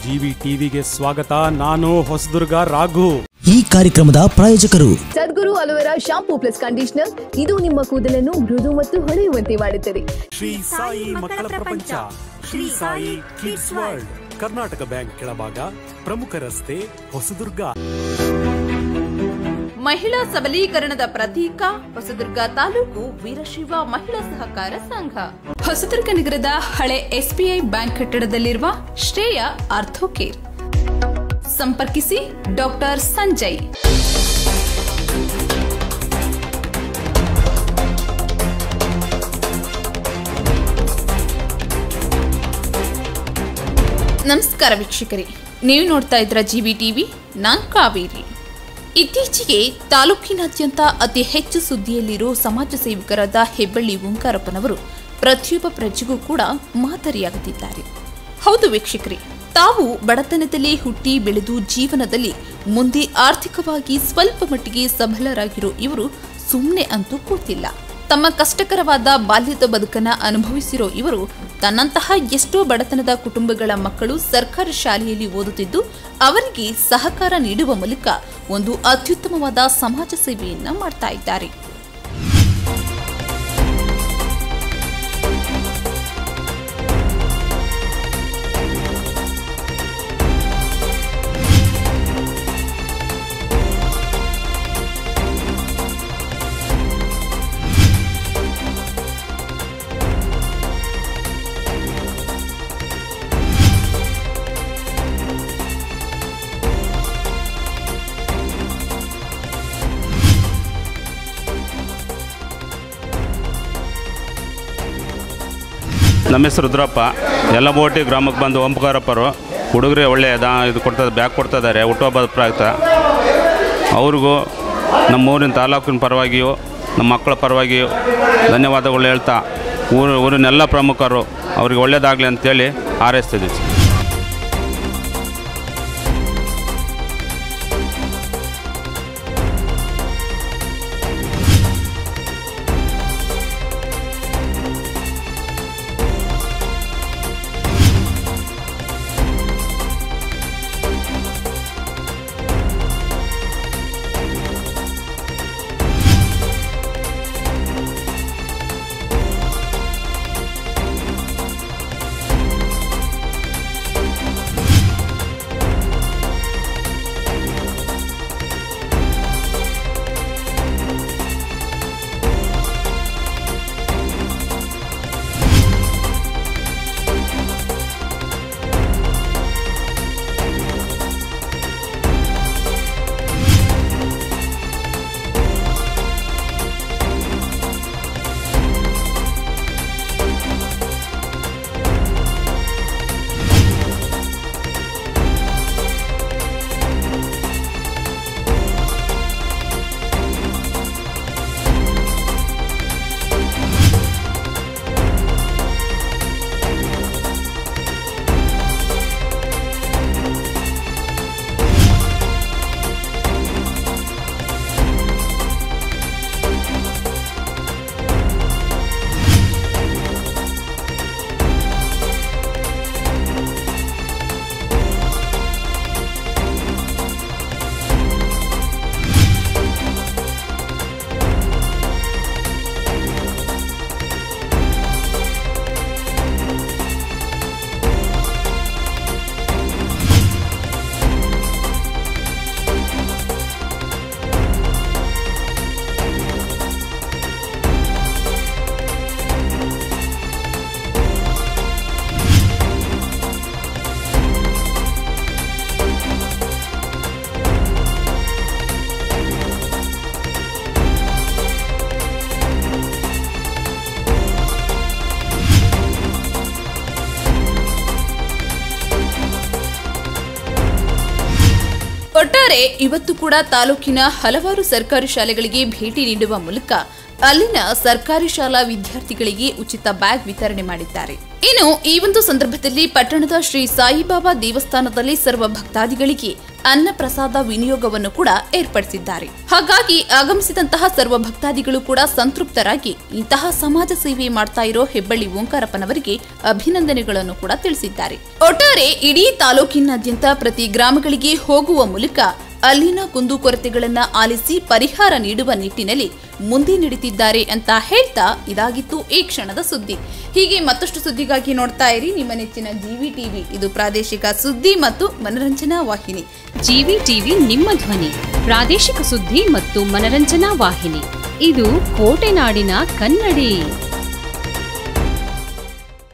GV ಟಿವಿಗೆ ಸ್ವಾಗತ ನಾನು ಹೊಸದುರ್ಗ ರಾಘು ಈ ಕಾರ್ಯಕ್ರಮದ ಪ್ರಾಯೋಜಕರು Sadguru aloe vera shampoo plus conditioner ಇದು ನಿಮ್ಮ ಕೂದಲನ್ನು ಮೃದು ಮತ್ತು ಹೊಳೆಯುವಂತೆ ಮಾಡುತ್ತದೆ ಶ್ರೀ ಸಾಯಿ ಮಕ್ಕಳ ಪ್ರಪಂಚ Shri Sai kids world Karnataka bank ಕೆಳಭಾಗ ಪ್ರಮುಖ ರಸ್ತೆ ಹೊಸದುರ್ಗ ಮಹಿಳಾ ಸಬಲೀಕರಣದ ಪ್ರತೀಕ ಹೊಸದುರ್ಗ ತಾಲೂಕು ವೀರಶೈವ ಮಹಿಳಾ ಸಹಕಾರ ಸಂಘ ಹೊಸದುರ್ಗ ನಗರದ ಹಳೆ ಎಸ್ಬಿಐ ಬ್ಯಾಂಕ್ ಕಟ್ಟಡದಲ್ಲಿರುವ ಶ್ರೇಯ ಆರ್ಥೋಕೇರ್ ಸಂಪರ್ಕಿಸಿ ಡಾಕ್ಟರ್ ಸಂಜಯ್ ನಮಸ್ಕಾರ ವೀಕ್ಷಕರೇ ನೀವು ನೋಡ್ತಾ ಇದ್ರ ಜಿವಿ ಟಿವಿ ನಾನ್ ಕಾವೇರಿ ಇತ್ತೀಚೆಗೆ ತಾಲೂಕಿನಾದ್ಯಂತ ಅತಿ ಹೆಚ್ಚು ಸುದ್ದಿಯಲ್ಲಿರೋ ಸಮಾಜ ಸೇವಕರಾದ ಹೆಬ್ಬಳ್ಳಿ ಓಂಕಾರಪ್ಪನವರು ಪ್ರತಿಯೊಬ್ಬ ಪ್ರಜೆಗೂ ಕೂಡ ಮಾದರಿಯಾಗುತ್ತಿದ್ದಾರೆ ಹೌದು ವೀಕ್ಷಕರೇ ತಾವು ಬಡತನದಲ್ಲಿ ಹುಟ್ಟಿ ಬೆಳೆದು ಜೀವನದಲ್ಲಿ ಮುಂದೆ ಆರ್ಥಿಕವಾಗಿ ಸ್ವಲ್ಪ ಮಟ್ಟಿಗೆ ಸಬಲರಾಗಿರೋ ಇವರು ಸುಮ್ಮನೆ ಅಂತೂ ಕೂತಿಲ್ಲ ತಮ್ಮ ಕಷ್ಟಕರವಾದ ಬಾಲ್ಯದ ಬದುಕನ್ನ ಅನುಭವಿಸಿರೋ ಇವರು ತನ್ನಂತಹ ಎಷ್ಟೋ ಬಡತನದ ಕುಟುಂಬಗಳ ಮಕ್ಕಳು ಸರ್ಕಾರಿ ಶಾಲೆಯಲ್ಲಿ ಓದುತ್ತಿದ್ದು ಅವರಿಗೆ ಸಹಕಾರ ನೀಡುವ ಮೂಲಕ ಒಂದು ಅತ್ಯುತ್ತಮವಾದ ಸಮಾಜ ಸೇವೆಯನ್ನ ಮಾಡ್ತಾ ಇದ್ದಾರೆ ನಮ್ಮ ಹೆಸರು ರುದ್ರಪ್ಪ ಎಲ್ಲ ಬೋಟಿ ಗ್ರಾಮಕ್ಕೆ ಬಂದು ಓಂಕಾರಪ್ಪರು ಹುಡುಗರಿಗೆ ಒಳ್ಳೆಯ ದಾ ಇದು ಕೊಡ್ತಾ ಬ್ಯಾಗ್ ಕೊಡ್ತಾ ಇದ್ದಾರೆ ಹುಟ್ಟುಹಬ್ಬದ ಪ್ರಯುಕ್ತ ಅವ್ರಿಗೂ ನಮ್ಮ ಊರಿನ ತಾಲೂಕಿನ ಪರವಾಗಿಯೂ ನಮ್ಮ ಮಕ್ಕಳ ಪರವಾಗಿಯೂ ಧನ್ಯವಾದಗಳು ಹೇಳ್ತಾ ಊರು ಊರಿನ ಎಲ್ಲ ಪ್ರಮುಖರು ಅವ್ರಿಗೆ ಒಳ್ಳೆಯದಾಗಲಿ ಅಂತೇಳಿ ಹಾರೈಸ್ತಿದ್ದೀವಿ ಒಟ್ಟಾರೆ ಇವತ್ತು ಕೂಡ ತಾಲೂಕಿನ ಹಲವಾರು ಸರ್ಕಾರಿ ಶಾಲೆಗಳಿಗೆ ಭೇಟಿ ನೀಡುವ ಮೂಲಕ ಅಲ್ಲಿನ ಸರ್ಕಾರಿ ಶಾಲಾ ವಿದ್ಯಾರ್ಥಿಗಳಿಗೆ ಉಚಿತ ಬ್ಯಾಗ್ ವಿತರಣೆ ಮಾಡಿದ್ದಾರೆ ಇನ್ನು ಈ ಒಂದು ಸಂದರ್ಭದಲ್ಲಿ ಪಟ್ಟಣದ ಶ್ರೀ ಸಾಯಿಬಾಬಾ ದೇವಸ್ಥಾನದಲ್ಲಿ ಸರ್ವ ಭಕ್ತಾದಿಗಳಿಗೆ ಅನ್ನ ಪ್ರಸಾದ ವಿನಿಯೋಗವನ್ನು ಕೂಡ ಏರ್ಪಡಿಸಿದ್ದಾರೆ ಹಾಗಾಗಿ ಆಗಮಿಸಿದಂತಹ ಸರ್ವ ಭಕ್ತಾದಿಗಳು ಕೂಡ ಸಂತೃಪ್ತರಾಗಿ ಇಂತಹ ಸಮಾಜ ಸೇವೆ ಮಾಡ್ತಾ ಇರೋ ಹೆಬ್ಬಳ್ಳಿ ಓಂಕಾರಪ್ಪನವರಿಗೆ ಅಭಿನಂದನೆಗಳನ್ನು ಕೂಡ ತಿಳಿಸಿದ್ದಾರೆ ಒಟ್ಟಾರೆ ಇಡೀ ತಾಲೂಕಿನಾದ್ಯಂತ ಪ್ರತಿ ಗ್ರಾಮಗಳಿಗೆ ಹೋಗುವ ಮೂಲಕ ಅಲ್ಲಿನ ಕುಂದುಕೊರತೆಗಳನ್ನ ಆಲಿಸಿ ಪರಿಹಾರ ನೀಡುವ ನಿಟ್ಟಿನಲ್ಲಿ ಮುಂದೆ ನಡೀತಿದ್ದಾರೆ ಅಂತ ಹೇಳ್ತಾ ಇದಾಗಿತ್ತು ಈ ಕ್ಷಣದ ಸುದ್ದಿ ಹೀಗೆ ಮತ್ತಷ್ಟು ಸುದ್ದಿಗಾಗಿ ನೋಡ್ತಾ ಇರಿ ನಿಮ್ಮ ನೆಚ್ಚಿನ ಜಿವಿ ಟಿವಿ ಇದು ಪ್ರಾದೇಶಿಕ ಸುದ್ದಿ ಮತ್ತು ಮನರಂಜನಾ ವಾಹಿನಿ ಜಿವಿ ಟಿವಿ ನಿಮ್ಮ ಧ್ವನಿ ಪ್ರಾದೇಶಿಕ ಸುದ್ದಿ ಮತ್ತು ಮನರಂಜನಾ ವಾಹಿನಿ ಇದು ಕೋಟೆನಾಡಿನ ಕನ್ನಡಿ